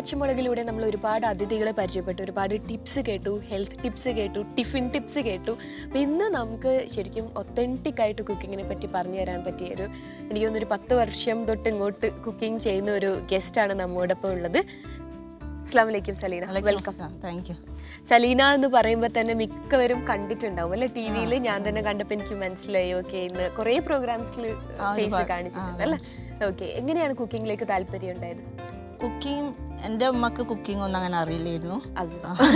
പച്ചമുളകിലൂടെ നമ്മൾ ഒരുപാട് അതിഥികളെ പരിചയപ്പെട്ടു ഒരുപാട് ടിപ്സ് കേട്ടു ഹെൽത്ത് ടിപ്സ് കേട്ടു ടിഫിൻ ടിപ്സ് കേട്ടു അപ്പം ഇന്ന് നമുക്ക് ശരിക്കും ഒത്തൻറ്റിക് ആയിട്ട് കുക്കിങ്ങിനെ പറ്റി പറഞ്ഞു തരാൻ പറ്റിയ ഒരു എനിക്ക് തോന്നുന്നു ഒരു പത്ത് വർഷം തൊട്ട് ഇങ്ങോട്ട് കുക്കിംഗ് ചെയ്യുന്ന ഒരു ഗസ്റ്റാണ് നമ്മോടൊപ്പം ഉള്ളത് അസ്ലാം വലൈക്കും Saleena welcome thank you Saleena എന്ന് പറയുമ്പോൾ തന്നെ മിക്കവരും കണ്ടിട്ടുണ്ടാവും അല്ലെ ടി വിയിൽ ഞാൻ തന്നെ കണ്ടപ്പോൾ എനിക്ക് മനസ്സിലായി ഓക്കെ ഇന്ന് കുറേ പ്രോഗ്രാംസിൽ ഫേസ് കാണിച്ചിട്ടുണ്ട് അല്ലേ ഓക്കെ എങ്ങനെയാണ് കുക്കിങ്ങിലേക്ക് താല്പര്യം ഉണ്ടായത് കുക്കിംഗ് എൻ്റെ ഉമ്മക്ക് കുക്കിംഗ് ഒന്നും അങ്ങനെ അറിയില്ലായിരുന്നു അത്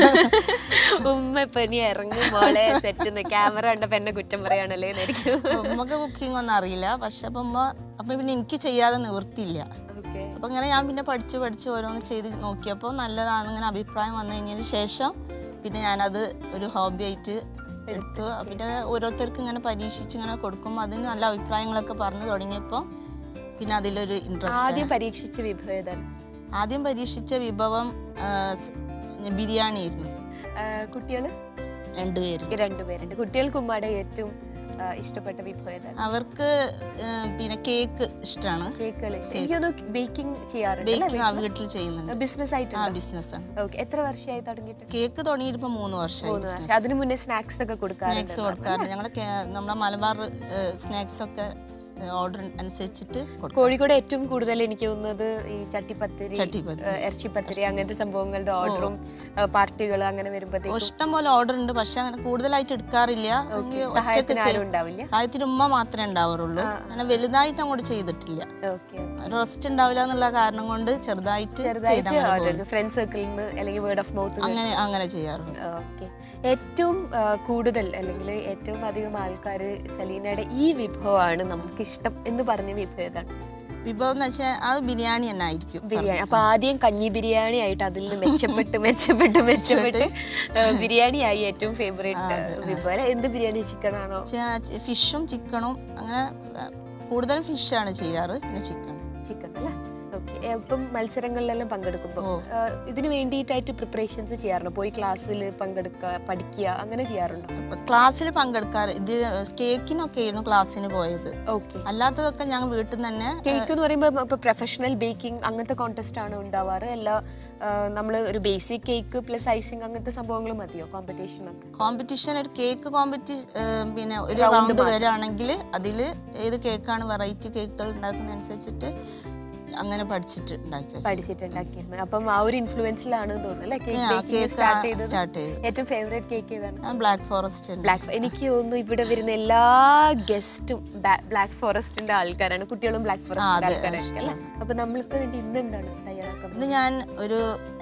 ഉമ്മ ഇപ്പൊ ഇനി ഇറങ്ങും മോളെ സെറ്റ് ക്യാമറ കണ്ടപ്പോ എന്നെ കുറ്റം പറയാണല്ലേ എന്നായിരിക്കും ഉമ്മക്ക് കുക്കിംഗ് ഒന്നും അറിയില്ല പക്ഷെ അപ്പം ഉമ്മ അപ്പം പിന്നെ എനിക്ക് ചെയ്യാതെ നിവൃത്തിയില്ല ഓക്കെ അപ്പം ഇങ്ങനെ ഞാൻ പിന്നെ പഠിച്ച് പഠിച്ച് ഓരോന്ന് ചെയ്ത് നോക്കിയപ്പോൾ നല്ലതാണ് ഇങ്ങനെ അഭിപ്രായം വന്നു കഴിഞ്ഞതിന് ശേഷം പിന്നെ ഞാനത് ഒരു ഹോബിയായിട്ട് എടുത്തു പിന്നെ ഓരോരുത്തർക്ക് ഇങ്ങനെ പരീക്ഷിച്ച് ഇങ്ങനെ കൊടുക്കുമ്പോൾ അതിന് നല്ല അഭിപ്രായങ്ങളൊക്കെ പറഞ്ഞു തുടങ്ങിയപ്പോൾ പിന്നെ അതിലൊരു ഇൻട്രസ്റ്റ് ആദ്യം പരീക്ഷിച്ച വിഭവം ഏതാണ് ആദ്യം പരീക്ഷിച്ച വിഭവം ആ, സ് ബിരിയാണി ആയിരുന്നു കുട്ടികൾ രണ്ടുപേരും രണ്ടുപേരുണ്ട് കുട്ടികൾക്ക് ഉമ്മയുടെ ഏറ്റവും ആ, ഇഷ്ടപ്പെട്ട വിഭവം ഏതാണ് അവർക്ക് ആ, പിന്നെ കേക്ക് ഇഷ്ടമാണ് കേക്കുകൾ ഇഷ്ടം എനിക്കൊന്ന് ബേക്കിംഗ് ചെയ്യാറുണ്ട് ബേക്കിംഗ് ആ വീട്ടിൽ ചെയ്യുന്നുണ്ട് ബിസിനസ് ആ ആയിട്ട് ബിസിനസ്സാണ് ഓക്കെ എത്ര വർഷമായി തുടങ്ങിയിട്ട് കേക്ക് തുടങ്ങിയിട്ട് മൂന്ന് വർഷമായി മൂന്ന് വർഷം അതിനു മുന്നേ സ്നാക്സ് ഒക്കെ കൊടുക്കാറുണ്ട് സ്നാക്സ് കൊടുക്കാറുണ്ട് ഞങ്ങൾ നമ്മുടെ മലബാർ സ്നാക്സ് ഒക്കെ ഓർഡർ അനുസരിച്ചിട്ട് കൊടുക്കും കോഴിക്കോട് ഏറ്റവും കൂടുതൽ എനിക്ക് തോന്നുന്നത് ഈ ചട്ടിപ്പത്തിരി ചട്ടിപ്പത്തിരി. ഏഹ് ഇറച്ചിപ്പത്തിരി അങ്ങനത്തെ സംഭവങ്ങളുടെ ഓർഡറും പാർട്ടികൾ അങ്ങനെ വരുമ്പോഴത്തേക്കും ഇഷ്ടം പോലെ ഓർഡർ ഉണ്ട് പക്ഷെ അങ്ങനെ കൂടുതലായിട്ട് എടുക്കാറില്ല എനിക്ക് ഒറ്റയ്ക്ക് സഹായത്തിന് ചെയ്യ- ആരും ഉണ്ടാവില്ല സഹായത്തിന് ഉമ്മ മാത്രമേ ഉണ്ടാവാറുള്ളൂ അങ്ങനെ വലുതായിട്ട് അങ്ങോട്ട് ചെയ്തിട്ടില്ല ഓക്കെ റെസ്റ്റ് ഉണ്ടാവില്ല എന്നുള്ള കാരണം കൊണ്ട് ചെറുതായിട്ട് ചെറുതായിട്ട് ചെയ്തങ്ങനെ ഓർഡർ പോകും. ഫ്രണ്ട് സർക്കിളിൽ നിന്ന് അല്ലെങ്കിൽ വേർഡ് ഓഫ് മൗത്ത് അങ്ങനെ അങ്ങനെ ചെയ്യാറുണ്ട് ഓക്കെ ഏറ്റവും ആ, കൂടുതൽ അല്ലെങ്കിൽ ഏറ്റവും അധികം ആൾക്കാർ സലീനയുടെ ഈ വിഭവമാണ് നമുക്കിഷ്ടം എന്ന് പറഞ്ഞ വിഭവം ഏതാണ് വിഭവം എന്ന് വെച്ചാൽ അത് ബിരിയാണി തന്നെ ആയിരിക്കും ബിരിയാണി അപ്പൊ ആദ്യം കഞ്ഞി ബിരിയാണി ആയിട്ട് അതിൽ നിന്ന് മെച്ചപ്പെട്ട് മെച്ചപ്പെട്ട് മെച്ചപ്പെട്ട് ബിരിയാണി ആയി ഏറ്റവും ഫേവറേറ്റ് വിഭവം അല്ലെ എന്ത് ബിരിയാണി ചിക്കൻ ആണോ ഫിഷും ചിക്കണും അങ്ങനെ ആ, കൂടുതലും ഫിഷാണ് ചെയ്യാറ് പിന്നെ ചിക്കൻ ചിക്കൻ അല്ലേ ഓക്കെ ഇപ്പം മത്സരങ്ങളിലെല്ലാം പങ്കെടുക്കുമ്പോൾ ഇതിന് വേണ്ടിയിട്ടായിട്ട് പ്രിപ്പറേഷൻസ് ചെയ്യാറുണ്ടോ പോയി ക്ലാസ്സിൽ പങ്കെടുക്കുക പഠിക്കുക അങ്ങനെ ചെയ്യാറുണ്ടോ ക്ലാസ്സിൽ പങ്കെടുക്കാറ് ഇത് കേക്കിനൊക്കെ ആയിരുന്നു ക്ലാസ്സിന് പോയത് ഓക്കെ അല്ലാത്തതൊക്കെ ഞങ്ങൾ വീട്ടിൽ നിന്ന് തന്നെ കേക്ക് എന്ന് പറയുമ്പോൾ ഇപ്പോൾ പ്രൊഫഷണൽ ബേക്കിംഗ് അങ്ങനത്തെ കോൺടെസ്റ്റ് ആണ് ഉണ്ടാവാറ് അല്ല നമ്മൾ ഒരു ബേസിക് കേക്ക് പ്ലസ് ഐസിങ് അങ്ങനത്തെ സംഭവങ്ങൾ മതിയോ കോമ്പറ്റീഷൻ ഒക്കെ കോമ്പറ്റീഷൻ ഒരു കേക്ക് കോമ്പറ്റീഷൻ പിന്നെ ഒരു റൗണ്ട് വരാണെങ്കിൽ അതിൽ ഏത് കേക്കാണ് വെറൈറ്റി കേക്കുകൾ ഉണ്ടാക്കുന്നതനുസരിച്ചിട്ട് അങ്ങനെ പഠിച്ചിട്ട് ഉണ്ടാക്കി വെച്ചത്. പഠിച്ചിട്ടുണ്ടാക്കിയിരുന്നത് അപ്പം ആ ഒരു ഇൻഫ്ലുവൻസിലാണ് തോന്നുന്നു അല്ലേ കേക്ക് ആ, ബേക്കിംഗ് കേക്ക് സ്റ്റാർട്ട് ചെയ്തത് സ്റ്റാർട്ട് ചെയ്തു ഏറ്റവും ഫേവറേറ്റ് കേക്ക് ഏതാണ് ഞാൻ ബ്ലാക്ക് ഫോറസ്റ്റ് ഉണ്ട് ബ്ലാക്ക് എനിക്ക് തോന്നുന്നു ഇവിടെ വരുന്ന എല്ലാ ഗസ്റ്റും ബ്ലാക്ക് ഫോറസ്റ്റിന്റെ ആൾക്കാരാണ് കുട്ടികളും ബ്ലാക്ക് ഫോറസ്റ്റിന്റെ ആൾക്കാരായിരിക്കും അല്ലേ അപ്പൊ നമ്മൾക്ക് വേണ്ടി ഇന്ന് എന്താണ് തയ്യാറാക്കുന്നത് ഇത് ഞാൻ ഒരു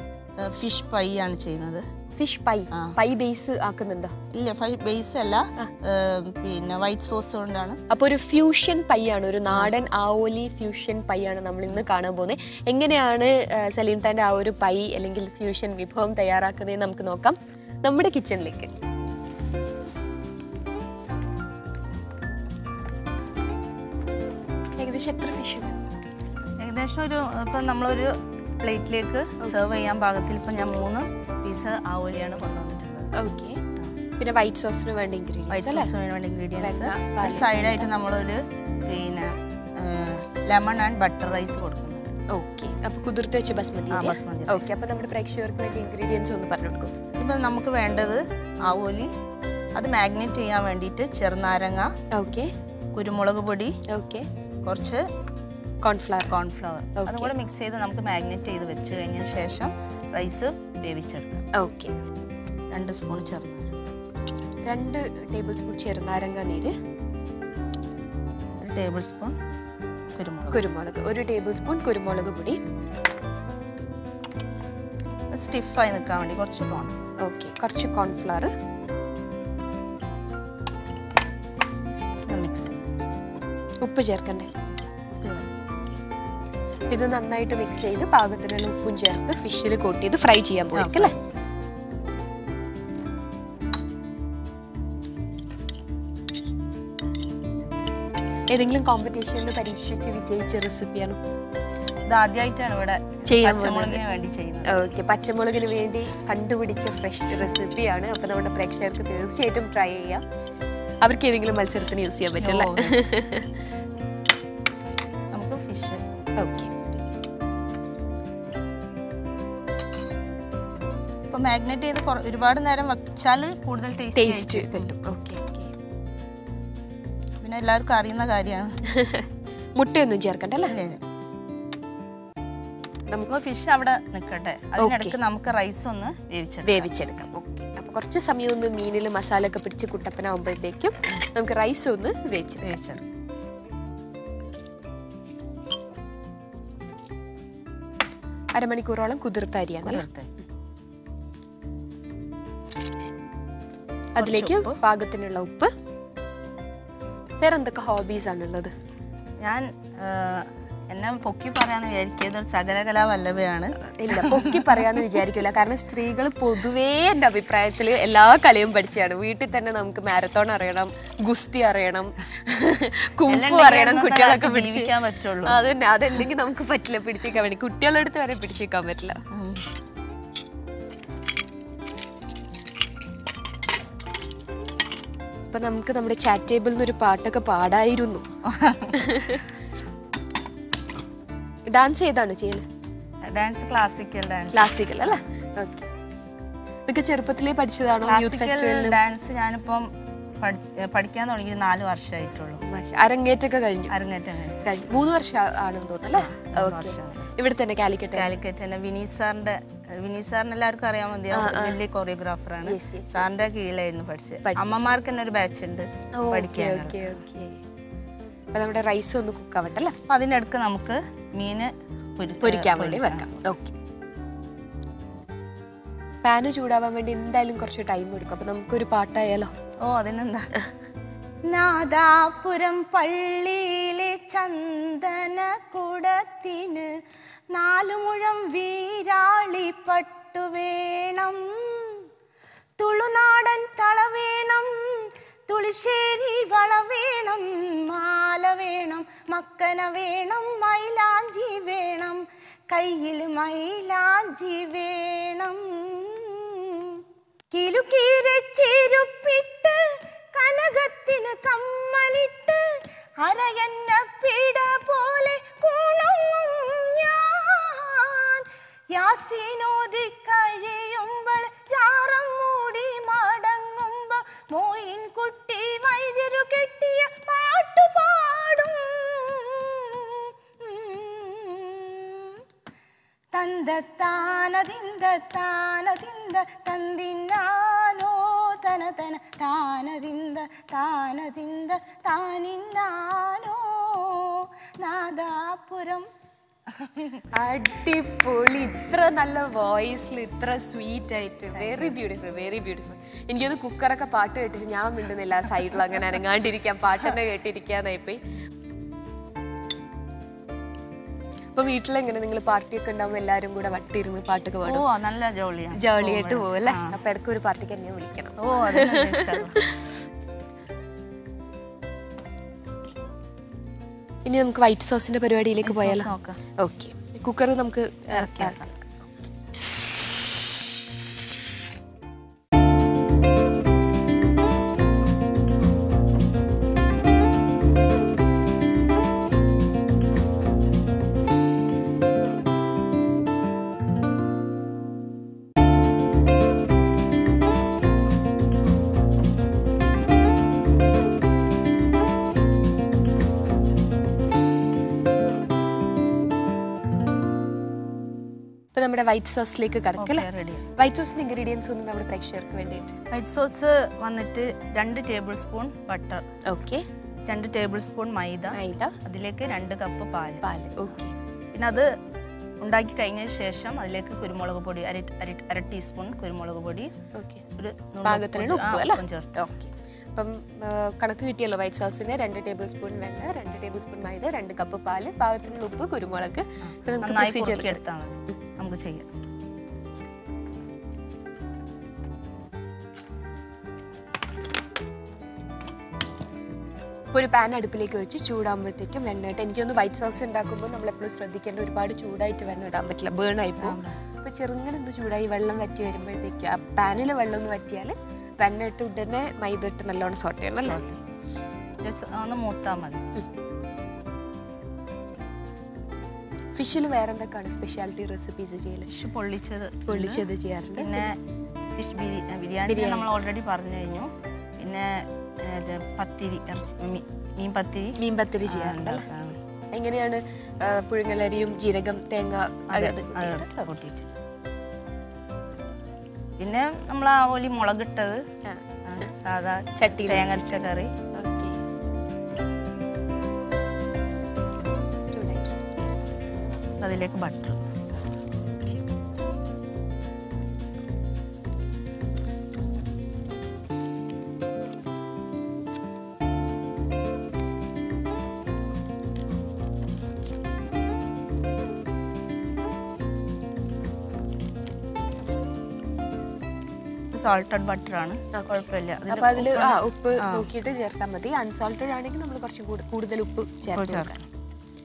ഫിഷ് പൈ ആണ് ചെയ്യുന്നത് ഫിഷ് പൈ പൈ ബേസ് ആക്കുന്നുണ്ടോ ഇല്ല ഫൈ ബേസ് അല്ല ഏം, പിന്നെ വൈറ്റ് സോസ് കൊണ്ടാണ് അപ്പോൾ ഒരു ഫ്യൂഷൻ പൈ ആണ് ഒരു നാടൻ ആവോലി ഫ്യൂഷൻ പൈ ആണ് നമ്മൾ ഇന്ന് കാണാൻ പോകുന്നത് എങ്ങനെയാണ് ആ, സലീം താൻ്റെ ആ ഒരു പൈ അല്ലെങ്കിൽ ഫ്യൂഷൻ വിഭവം തയ്യാറാക്കുന്നതെന്ന് നമുക്ക് നോക്കാം നമ്മുടെ കിച്ചണിലേക്ക് ഏകദേശം എത്ര ഫിഷ് ഏകദേശം ഒരു ഇപ്പം നമ്മളൊരു പ്ലേറ്റിലേക്ക് സെർവ് ചെയ്യാൻ പാകത്തിൽ ഇപ്പം ഞാൻ മൂന്ന് പീസ് ആവോലിയാണ് കൊണ്ടുവന്നിട്ടുള്ളത് ഓക്കെ പിന്നെ വൈറ്റ് സോസിന് വേണ്ട വൈറ്റ് ഇൻഗ്രീഡിയൻസ് സോസിന് വേണ്ട ഇൻഗ്രീഡിയൻസ് വെണ്ണ, ഒരു സൈഡായിട്ട് നമ്മളൊരു പിന്നെ ലെമൺ ആൻഡ് ബട്ടർ റൈസ് കൊടുക്കുന്നു ഓക്കെ അപ്പൊ കുതിർത്ത് വെച്ച ബസ്മതി ആ, ബസ്മതി ഓക്കെ അപ്പൊ നമ്മുടെ പ്രേക്ഷകർക്ക് വേണ്ടി ഇൻഗ്രീഡിയൻസ് ഒന്ന് പറഞ്ഞു കൊടുക്കും ഇപ്പം നമുക്ക് വേണ്ടത് ആവോലി അത് മാഗ്നേറ്റ് ചെയ്യാൻ വേണ്ടിയിട്ട് ചെറുനാരങ്ങ ഓക്കെ കുരുമുളക് പൊടി ഓക്കെ കുറച്ച് കോൺഫ്ലവർ കോൺഫ്ലവർ അതും കൂടെ മിക്സ് ചെയ്ത് നമുക്ക് മാഗ്നേറ്റ് ചെയ്ത് വെച്ച് കഴിഞ്ഞതിന് ശേഷം റൈസ് വേവിച്ചെടുക്കാം ഓക്കെ രണ്ട് സ്പൂൺ ചെറുനാരങ്ങ രണ്ട് ടേബിൾ സ്പൂൺ ചെറുനാരങ്ങ നീര് ഒരു ടേബിൾ സ്പൂൺ കുരുമുളക് കുരുമുളക് ഒരു ടേബിൾ സ്പൂൺ കുരുമുളക് പൊടി സ്റ്റിഫായി നിൽക്കാൻ വേണ്ടി കുറച്ച് കോൺ ഓക്കെ കുറച്ച് കോൺഫ്ലവർ മിക്സ് ചെയ്യും ഉപ്പ് ചേർക്കണ്ടേ ഇത് നന്നായിട്ട് മിക്സ് ചെയ്ത് പാകത്തിനുള്ള ഉപ്പും ചേർത്ത് ഫിഷിൽ കോട്ട് ചെയ്ത് ഫ്രൈ ചെയ്യാൻ പോയിരിക്കും അല്ലേ ഏതെങ്കിലും കോമ്പറ്റീഷനിൽ പരീക്ഷിച്ച് വിജയിച്ച റെസിപ്പിയാണോ ഇത് ആദ്യമായിട്ടാണ് ഇവിടെ ചെയ്യാൻ പച്ചമുളകിന് വേണ്ടി ചെയ്യുന്നത് ഓക്കെ പച്ചമുളകിന് വേണ്ടി കണ്ടുപിടിച്ച ഫ്രഷ് റെസിപ്പിയാണ് അപ്പോൾ നമ്മുടെ പ്രേക്ഷകർക്ക് തീർച്ചയായിട്ടും ട്രൈ ചെയ്യാം അവർക്ക് ഏതെങ്കിലും മത്സരത്തിന് യൂസ് ചെയ്യാൻ പറ്റല്ലേ നമുക്ക് ഫിഷ് ഓക്കെ അപ്പോൾ മാഗ്നേറ്റ് ചെയ്ത് കുറ- ഒരുപാട് നേരം വെച്ചാൽ കൂടുതൽ ടേസ്റ്റ് ടേസ്റ്റ് കിട്ടും ഓക്കെ ഓക്കെ പിന്നെ എല്ലാവർക്കും അറിയുന്ന കാര്യമാണ് മുട്ടയൊന്നും ചേർക്കണ്ട അല്ലേ അല്ലേ നമുക്ക് ഫിഷ് അവിടെ നിൽക്കട്ടെ അതിനിടയ്ക്ക് നമുക്ക് റൈസ് ഒന്ന് വേവിച്ചെടുക്കാം വേവിച്ചെടുക്കാം ഓക്കെ അപ്പൊ കുറച്ച് സമയം ഒന്ന് മീനിൽ മസാല ഒക്കെ പിടിച്ച് കുട്ടപ്പനാവുമ്പോഴത്തേക്കും നമുക്ക് റൈസ് ഒന്ന് വേവിച്ചെടുക്കാം വേവിച്ചെടുക്കാം അരമണിക്കൂറോളം കുതിർത്ത അരിയാണ് അല്ലേ? കുതിർത്ത് അതിലേക്ക് പാകത്തിനുള്ള ഉപ്പ് വേറെ എന്തൊക്കെ ഹോബീസ് ആണുള്ളത് ഞാൻ ആ, എന്നെ പൊക്കി പറയാന്ന് വിചാരിക്കുന്നത് ഒരു സകലകലാ വല്ലഭയാണ് ഇല്ല പൊക്കി പറയാന്ന് വിചാരിക്കില്ല കാരണം സ്ത്രീകൾ പൊതുവേ എൻ്റെ അഭിപ്രായത്തിൽ എല്ലാ കലയും പഠിച്ചാണ് വീട്ടിൽ തന്നെ നമുക്ക് മാരത്തോൺ അറിയണം ഗുസ്തി അറിയണം കുംഫു എല്ലാം അറിയണം ഉണ്ടെങ്കിൽ കുട്ടികളൊക്കെ നമുക്ക് പിടിച്ച് ജീവിക്കാൻ പറ്റുള്ളൂ. അതന്നെ അതല്ലെങ്കിൽ നമുക്ക് പറ്റില്ല പിടിച്ചേക്കാൻ വേണ്ടി കുട്ടികളുടെ അടുത്ത് വരെ പിടിച്ചേക്കാൻ പറ്റില്ല ഉം. അപ്പൊ നമുക്ക് നമ്മുടെ ചാറ്റ് ടേബിളിൽ നിന്ന് ഒരു പാട്ടൊക്കെ പാടായിരുന്നു ഡാൻസ് ഏതാണ് ചെയ്യല് ഡാൻസ് ക്ലാസിക്കൽ ഡാൻസ് ക്ലാസിക്കൽ അല്ലേ ഓക്കെ ഇതൊക്കെ ചെറുപ്പത്തിലേ പഠിച്ചതാണോ യൂത്ത് ക്ലാസിക്കൽ ഫെസ്റ്റിവലിന് ഡാൻസ് ഞാനിപ്പം പഠി- പഠിക്കാൻ തുടങ്ങി നാല് വർഷമായിട്ടുള്ളൂ അരങ്ങേറ്റൊക്കെ കഴിഞ്ഞു അരങ്ങേറ്റം കഴിഞ്ഞു കഴിഞ്ഞു മൂന്ന് വർഷം ആ- ആണെന്ന് തോന്നുന്നു അല്ലേ മൂന്ന് ഓക്കെ വർഷമാണ്. ഇവിടെ തന്നെ കാലിക്കറ്റ് കാലിക്കറ്റ് തന്നെ വിനീത് സാറിന്റെ വിനീത് സാറിന് എല്ലാവർക്കും അറിയാൻ മതി വലിയ കൊറിയോഗ്രാഫറാണ് Yes, yes, സാറിന്റെ കീഴിലായിരുന്നു പഠിച്ചത് അമ്മമാർക്ക് തന്നെ ഒരു ബാച്ച് ഉണ്ട് ഓക്കെ പഠിക്കാനുള്ള ഓക്കെ ഓക്കെ അപ്പൊ നമ്മുടെ റൈസ് ഒന്ന് കുക്ക് ആവട്ടെ അല്ലേ അപ്പൊ അതിനിടക്ക് നമുക്ക് മീന് പൊരി- പൊരിക്കാൻ വേണ്ടി പൊരിക്കാം. വെക്കാം ഓക്കെ പാന് ചൂടാവാൻ വേണ്ടി എന്തായാലും കുറച്ച് ടൈം എടുക്കും അപ്പൊ നമുക്കൊരു പാട്ടായാലോ ഓ അതിനെന്താ നാദാപുരം പള്ളിയിലെ ചന്ദന കുടത്തിന് നാലു മുഴം വീരാളി പട്ടു വേണം തുളുനാടൻ തള വേണം തുളിശ്ശേരി വള വേണം മാല വേണം മക്കന വേണം മൈലാഞ്ചി വേണം കയ്യിൽ മൈലാഞ്ചി വേണം കിലുക്കീരെ ചെരുപ്പിട്ട് കനകത്തിന് കമ്മലിട്ട് അരയന്ന പിട പോലെ കുണുങ്ങും ഞാൻ യാസീനോദി കഴിയുമ്പോൾ ജാറം മൂടി മടങ്ങുമ്പോൾ മോയിൻ കുട്ടി വൈദ്യരു കെട്ടിയ പാട്ടു പാടും തന്ത താനതിന്ത താനതിന്ത തന്തിന്നാനോ തന തന താനതിന്ത താനതിന്ത താനിന്നാനോ നാദാപുരം അടിപൊളി ഇത്ര നല്ല വോയിസിൽ ഇത്ര സ്വീറ്റ് ആയിട്ട് വെരി ബ്യൂട്ടിഫുൾ വെരി ബ്യൂട്ടിഫുൾ എനിക്കൊന്ന് കുക്കറൊക്കെ പാട്ട് കേട്ടിട്ട് ഞാൻ മിണ്ടുന്നില്ല സൈഡിൽ അങ്ങനെ അനങ്ങാണ്ടിരിക്കാം പാട്ട് തന്നെ കേട്ടിരിക്കാന്നായിപ്പോയി അപ്പൊ വീട്ടിലെങ്ങനെ നിങ്ങൾ പാർട്ടിയൊക്കെ ഉണ്ടാവുമ്പോൾ എല്ലാവരും കൂടെ വട്ടിരുന്ന് പാട്ടൊക്കെ ഓ പാടും നല്ല ജോളിയാണ് ജോളിയായിട്ട് പോകും അല്ലേ അപ്പൊ ഇടയ്ക്ക് ഒരു പാർട്ടിക്ക് എന്നെ വിളിക്കണം ഓ അതിനെന്താ ഇഷ്ടം. ഇനി നമുക്ക് വൈറ്റ് സോസിന്റെ പരിപാടിയിലേക്ക് White sauce പോയാലോ നോക്കാം. ഓക്കെ കുക്കർ നമുക്ക് ഇറക്കാം ഇപ്പൊ നമ്മുടെ വൈറ്റ് സോസിലേക്ക് കടക്കല്ലേ Okay, ready. വൈറ്റ് സോസിന്റെ ഇൻഗ്രീഡിയൻസ് ഒന്നും നമ്മുടെ പ്രേക്ഷകർക്ക് വേണ്ടിയിട്ട് വൈറ്റ് സോസ് വന്നിട്ട് രണ്ട് ടേബിൾ സ്പൂൺ ബട്ടർ ഓക്കെ രണ്ട് ടേബിൾ സ്പൂൺ മൈദ മൈദ അതിലേക്ക് രണ്ട് കപ്പ് പാല് പാല് ഓക്കെ പിന്നെ അത് ഉണ്ടാക്കി കഴിഞ്ഞതിന് ശേഷം അതിലേക്ക് കുരുമുളക് പൊടി അര അര അര ടീസ്പൂൺ കുരുമുളക് പൊടി ഓക്കെ ഒരു നുള്ള് പാകത്തിനുള്ള ഉപ്പ് ഉപ്പ് ആ, അല്ലേ ഉപ്പും ചേർത്ത് ഓക്കെ അപ്പം ആ, കണക്ക് കിട്ടിയല്ലോ വൈറ്റ് സോസിന് രണ്ട് ടേബിൾ സ്പൂൺ വെണ്ണ രണ്ട് ടേബിൾ സ്പൂൺ മൈദ രണ്ട് കപ്പ് പാല് പാകത്തിനുള്ള ഉപ്പ് കുരുമുളക് ഇപ്പൊ നമുക്ക് നന്നായി പ്രൊസീജിയർ കുറുക്കി എടുത്താൽ മതി നമുക്ക് ചെയ്യാം ഇപ്പോൾ ഒരു പാൻ അടുപ്പിലേക്ക് വെച്ച് ചൂടാകുമ്പോഴത്തേക്കും വെണ്ണ ഇട്ട് എനിക്കൊന്ന് വൈറ്റ് സോസ് ഉണ്ടാക്കുമ്പോൾ നമ്മൾ എപ്പോഴും ശ്രദ്ധിക്കേണ്ട ഒരുപാട് ചൂടായിട്ട് വെണ്ണ ഇടാൻ പറ്റില്ല ബേൺ ആയി പോകും അപ്പോൾ ചെറുങ്ങനെ ഒന്ന് ചൂടായി വെള്ളം വറ്റി വരുമ്പോഴത്തേക്ക് ആ പാനിൽ വെള്ളം ഒന്ന് വറ്റിയാൽ വെണ്ണ ഇട്ട് ഉടനെ മൈദ ഇട്ട് നല്ലോണം സോട്ട് ചെയ്യണം അല്ലേ Just ഒന്ന് മൂത്താൽ മതി ഫിഷിൽ വേറെ എന്തൊക്കെയാണ് സ്പെഷ്യാലിറ്റി റെസിപ്പീസ് ചെയ്യല് ഫിഷ് പൊള്ളിച്ചത് പൊള്ളിച്ചത് ചെയ്യാറുണ്ട് പിന്നെ ഫിഷ് ബിരിയാണി ബിരിയാണി നമ്മൾ ഓൾറെഡി പറഞ്ഞു കഴിഞ്ഞു പിന്നെ ഏ, ഇത് പത്തിരി ഇറച്ചി മീ- മീൻ പത്തിരി മീൻ പത്തിരി ആ, ചെയ്യാറുണ്ട് അല്ലേ ഉണ്ടാക്കാറുണ്ട്. എങ്ങനെയാണ് ആ, പുഴുങ്ങലരിയും ജീരകം തേങ്ങ അത് അത് അത് അത് കൂട്ടിയിട്ട്? കൂട്ടിയിട്ട് പിന്നെ നമ്മൾ ആ ഒലി മുളകിട്ടത് ആ, ആ, സാധാ ചട്ടിയിൽ തേങ്ങരച്ച കറി ഓക്കേ. ചൂടായിട്ടുണ്ട്. അതിലേക്ക് ബട്ടർ സോൾട്ടഡ് ബട്ടർ ആണ് കുഴപ്പമില്ല അതില് അപ്പൊ അതില് ഉപ്പ് ആ ഉപ്പ് നോക്കിയിട്ട് ചേർത്താൽ മതി അൺസോൾട്ടഡ് ആണെങ്കിൽ നമ്മൾ കുറച്ച് കൂടി- കൂടുതൽ ഉപ്പ് ചേർത്ത് ചേർക്കാം. കൊടുക്കണം.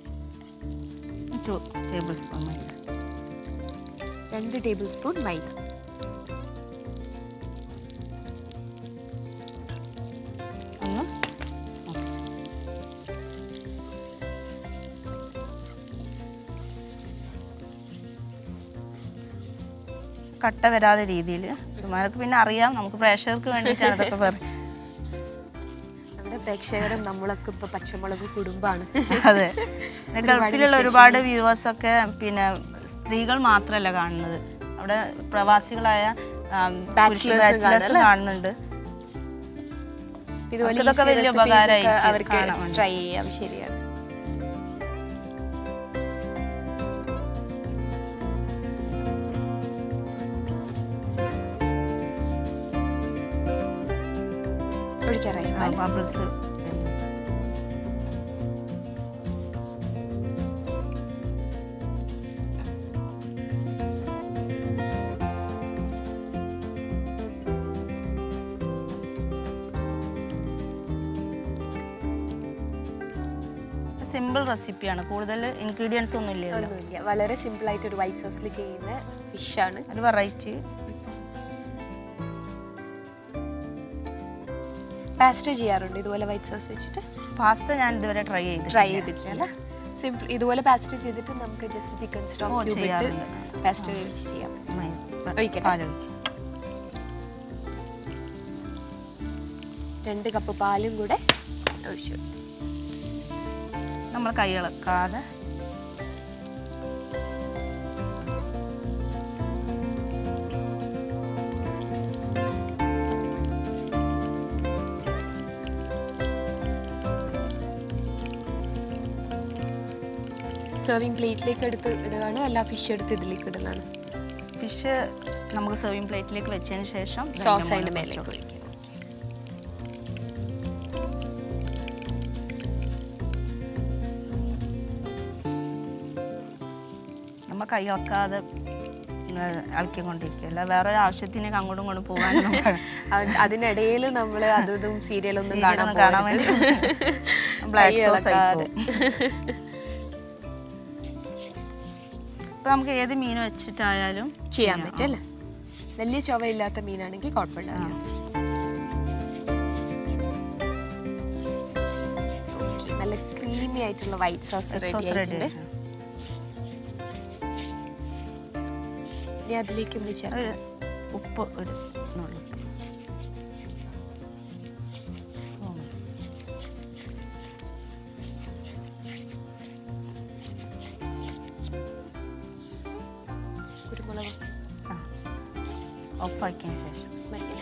ടു ടേബിൾ സ്പൂൺ മൈദ രണ്ട് ടേബിൾ സ്പൂൺ മൈദ ഒന്ന് മുറിച്ച്. കട്ട വരാതെ രീതിയിൽ ഇവന്മാർക്ക് പിന്നെ അറിയാം നമുക്ക് പ്രേക്ഷകർക്ക് വേണ്ടിയിട്ടാണ് ഇതൊക്കെ പറയുന്നത് നമ്മുടെ പ്രേക്ഷകരും നമ്മളൊക്കെ ഇപ്പൊ പച്ചമുളക് കുടുംബാണ് അതെ പിന്നെ ഗൾഫിലുള്ള ഒരുപാട് വ്യൂവേഴ്സ് ഒക്കെ പിന്നെ സ്ത്രീകൾ മാത്രമല്ല കാണുന്നത് അവിടെ പ്രവാസികളായ Bachelors ഉം ബാച്ചിലേഴ്സ് കാണുന്നുണ്ട് ഇതുപോലെ ഇതൊക്കെ easy വലിയ recipes ഒക്കെ ഉപകാരമായിരിക്കും അവർക്ക് കാണാൻ വേണ്ടി. ട്രൈ ചെയ്യാം ശരിയാണ് ഒഴിക്കാറായി പാല്? ബബിൾസ് സിമ്പിൾ റെസിപ്പിയാണ് കൂടുതൽ ഇൻഗ്രീഡിയൻസ് ഒന്നും ഇല്ലല്ലോ ഒന്നുമില്ല വളരെ സിമ്പിൾ ആയിട്ട് ഒരു വൈറ്റ് സോസിൽ ചെയ്യുന്ന ഫിഷാണ് ഒരു വെറൈറ്റി പാസ്റ്റർ ചെയ്യാറുണ്ട് ഇതുപോലെ വൈറ്റ് സോസ് വെച്ചിട്ട് പാസ്ത ഞാൻ ഇതുവരെ ട്രൈ ചെയ്തു ട്രൈ ചെയ്തിട്ടില്ല സിമ്പിൾ ഇതുപോലെ പാസ്റ്റർ ചെയ്തിട്ട് നമുക്ക് ജസ്റ്റ് ചിക്കൻ ഓ, സ്റ്റോക്ക് ക്യൂബ് ഇട്ട് ചെയ്യാറുണ്ട്. പാസ്റ്റർ വേവിച്ച് ചെയ്യാം ഒഴിക്കട്ടെ? പാലൊഴിക്കും രണ്ട് കപ്പ് പാലും കൂടെ ഒഴിച്ചു കൊടുത്തു. നമ്മൾ കൈ ഇളക്കാതെ സെർവിങ് പ്ലേറ്റിലേക്ക് എടുത്ത് ഇടുകയാണോ അല്ല ഫിഷ് എടുത്ത് ഇതിലേക്ക് ഇടലാണ് ഫിഷ് നമുക്ക് സെർവിങ് പ്ലേറ്റിലേക്ക് വെച്ചതിന് ശേഷം സോസ് അതിന്റെ മുകളിൽ മേലേക്ക് കുറച്ച് ഒഴിക്കാം നമ്മൾ കൈ ഇളക്കാതെ ഇളക്കിക്കൊണ്ടിരിക്കുക അല്ല വേറൊരു ആവശ്യത്തിനൊക്കെ അങ്ങോട്ടും ഇങ്ങോട്ടും പോകാനൊന്നും അത് അതിനിടയിൽ നമ്മൾ അതും ഇതും സീരിയലൊന്നും Serial കാണാൻ ഒന്നും കാണാൻ പോകരുത്. വേണ്ടി ബ്ലാക്ക് കൈ സോസ് ആയി ഇളക്കാതെ. അപ്പൊ നമുക്ക് ഏത് മീൻ വെച്ചിട്ടായാലും ചെയ്യാൻ പറ്റും അല്ലേ വലിയ ചൊവയില്ലാത്ത മീനാണെങ്കിൽ കുഴപ്പമില്ല Okay, നല്ല ക്രീമി ആയിട്ടുള്ള white sauce sauce ready ready ആയിട്ടുണ്ട് ഇനി അതിലേക്ക് ഒന്ന് ചേർക്കാം ഒരു ഉപ്പ് ഒരു നുള്ളു ഉപ്പ് ഓ, മതി. കുരുമുളക് ആ ഓഫാക്കിയതിന് ശേഷം മല്ലിയില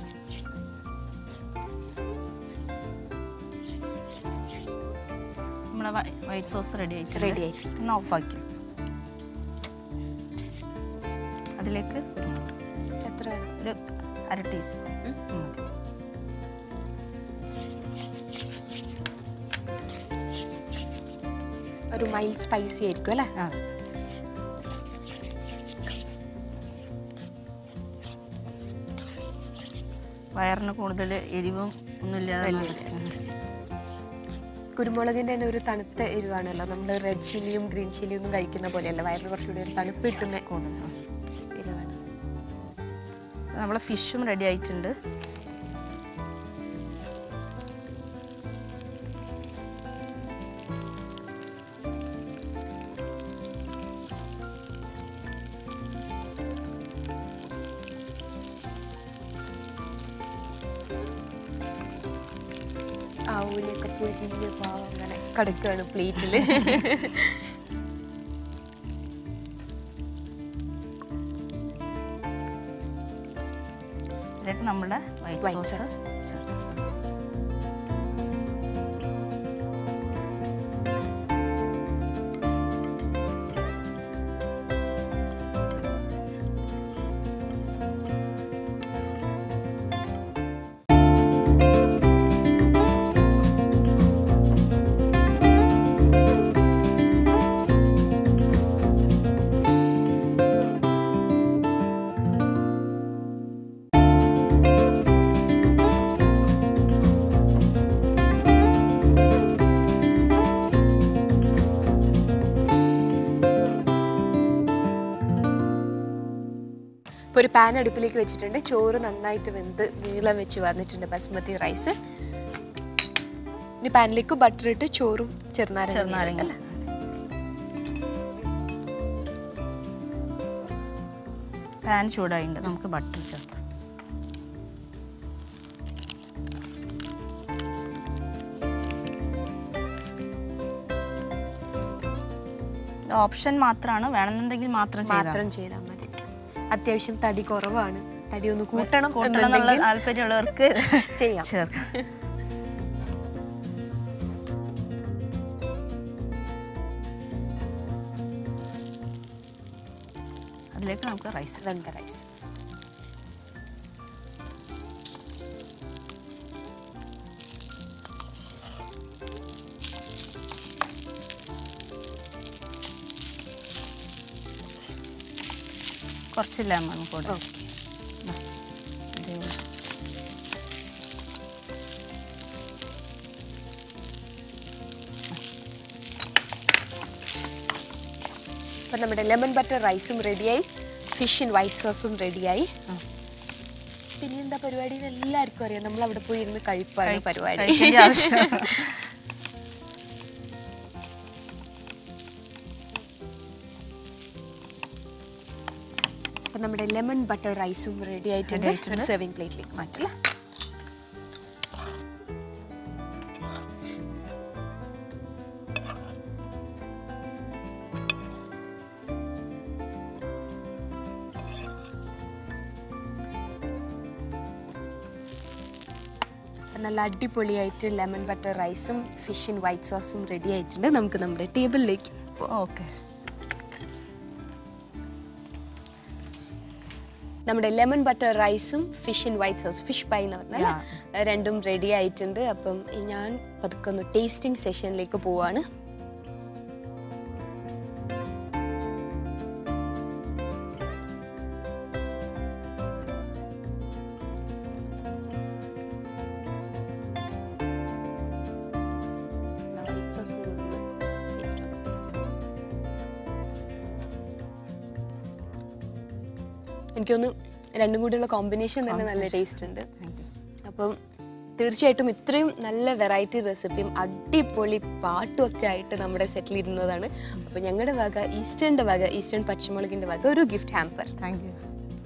നമ്മുടെ വൈറ്റ് സോസ് റെഡി ആയിട്ട് Ready ആയിട്ടുണ്ട്. ഒന്ന് ഓഫാക്കി അതിലേക്ക് കുരുമുളക് എത്ര വേണം ഒരു അര ടീസ്പൂൺ മതി ഒരു മൈൽഡ് സ്പൈസി ആയിരിക്കും അല്ലേ ആ വയറിന് കൂടുതൽ എരിവും ഒന്നുമില്ലാതെ കുരുമുളകിന്റെ തന്നെ ഒരു തണുത്ത എരിവാണല്ലോ നമ്മൾ റെഡ് ചില്ലിയും ഗ്രീൻ ചില്ലിയും ഒന്നും കഴിക്കുന്ന പോലെയല്ല വയറിന് കുറച്ചുകൂടി ഒരു തണുപ്പ് കിട്ടുന്ന കൂടുതൽ എരിവാണ് നമ്മളെ ഫിഷും റെഡി ആയിട്ടുണ്ട് പൊരിഞ്ഞ പാവം അങ്ങനെ കിടക്കുകയാണ് പ്ലേറ്റിൽ ഇതിലേക്ക് നമ്മുടെ വൈറ്റ് White സോസ് sauce. ചേർത്ത് ഇപ്പോൾ ഒരു പാൻ അടുപ്പിലേക്ക് വെച്ചിട്ടുണ്ട് ചോറ് നന്നായിട്ട് വെന്ത് നീളം വെച്ച് വന്നിട്ടുണ്ട് ബസ്മതി റൈസ് ഇനി പാനിലേക്ക് ബട്ടർ ഇട്ട് ചോറും ചെറുനാരങ്ങ ചെറുനാരങ്ങ അല്ലേ? പാൻ ചൂടായിട്ടുണ്ട് നമുക്ക് ബട്ടർ ചേർത്ത് ഓപ്ഷൻ മാത്രമാണ് വേണമെന്നുണ്ടെങ്കിൽ മാത്രം ചെയ്താൽ മാത്രം ചെയ്താൽ മതി അത്യാവശ്യം തടി കുറവാണ് തടി ഒന്ന് കൂട്ടണം കൂട്ടണം എന്നുള്ള എന്നുണ്ടെങ്കിൽ താല്പര്യമുള്ളവർക്ക് ചെയ്യാം. ചേർക്കാം അതിലേക്ക് നമുക്ക് റൈസ് വെന്ത റൈസ് കുറച്ച് ലെമൺ കൂടെ ഓക്കെ ഇതേ. അപ്പം നമ്മുടെ ലെമൺ ബട്ടർ റൈസും റെഡിയായി ഫിഷ് ഇൻ വൈറ്റ് സോസും റെഡിയായി ആ. പിന്നെ എന്താ പരിപാടി എന്ന് എല്ലാവർക്കും അറിയാം നമ്മൾ അവിടെ പോയി ഇരുന്ന് കഴിപ്പാണ് കഴി- പരിപാടി കഴിക്കേണ്ട ആവശ്യം അപ്പം നമ്മുടെ ലെമൺ ബട്ടർ റൈസും റെഡി ആയിട്ടുണ്ട് Ready ആയിട്ടുണ്ട്. ഒരു സെർവിങ് പ്ലേറ്റിലേക്ക് മാറ്റില്ല അപ്പം നല്ല അടിപൊളിയായിട്ട് ലെമൺ ബട്ടർ റൈസും ഫിഷ് ഇൻ വൈറ്റ് സോസും റെഡി ആയിട്ടുണ്ട് നമുക്ക് നമ്മുടെ ടേബിളിലേക്ക് പോകാം ഓക്കെ നമ്മുടെ ലെമൺ ബട്ടർ റൈസും fish in white sauce fish pie എന്ന് പറഞ്ഞാൽ രണ്ടും റെഡി ആയിട്ടുണ്ട് അപ്പം ഞാൻ പതുക്കെ ഒന്ന് ടേസ്റ്റിംഗ് സെഷനിലേക്ക് പോവാണ് വൈറ്റ് സോസ് കൂടെ ഒന്ന് taste നോക്കാം. എനിക്കൊന്ന് രണ്ടും കൂടിയുള്ള കോമ്പിനേഷൻ തന്നെ നല്ല ടേസ്റ്റ് ഉണ്ട് അപ്പം തീർച്ചയായിട്ടും ഇത്രയും നല്ല വെറൈറ്റി റെസിപ്പിയും അടിപൊളി പാട്ടും ഒക്കെ ആയിട്ട് നമ്മുടെ സെറ്റിൽ ഇരുന്നതാണ് അപ്പോൾ ഞങ്ങളുടെ വക ഈസ്റ്റേണിൻ്റെ വക ഈസ്റ്റേൺ പച്ചമുളകിൻ്റെ വക ഒരു ഗിഫ്റ്റ് ഹാമ്പർ താങ്ക് യു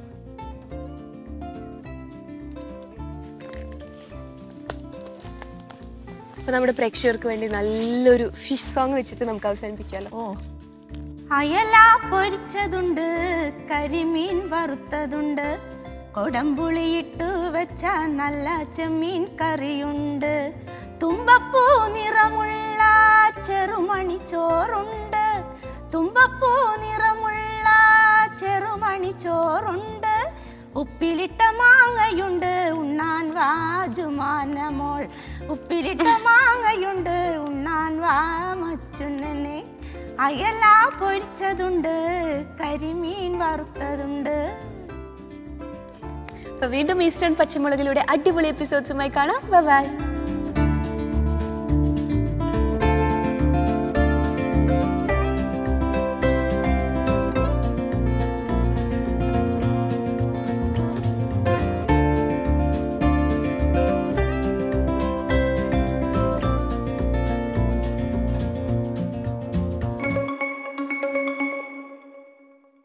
അപ്പോൾ നമ്മുടെ പ്രേക്ഷകർക്ക് വേണ്ടി നല്ലൊരു ഫിഷ് സോങ് വെച്ചിട്ട് നമുക്ക് അവസാനിപ്പിച്ചാലോ ഓ അയല പൊരിച്ചതുണ്ട് കരിമീൻ വറുത്തതുണ്ട് കൊടമ്പുളിയിട്ടു വെച്ച നല്ല ചെമ്മീൻ കറിയുണ്ട് തുമ്പപ്പൂ നിറമുള്ള ചെറുമണി ചോറുണ്ട് തുമ്പപ്പൂ നിറമുള്ള ചെറുമണി ചോറുണ്ട് ഉപ്പിലിട്ട മാങ്ങയുണ്ട് ഉണ്ണാൻ വാജുമാനമോൾ ഉപ്പിലിട്ട മാങ്ങയുണ്ട് ഉണ്ണാൻ വാ മച്ചുണ്ണനെ അയല പൊരിച്ചതുണ്ട് കരിമീൻ വറുത്തതുണ്ട് അപ്പോൾ വീണ്ടും ഈസ്റ്റേൺ പച്ചമുളകിലൂടെ അടിപൊളി എപ്പിസോഡ്സുമായി കാണാം ബൈ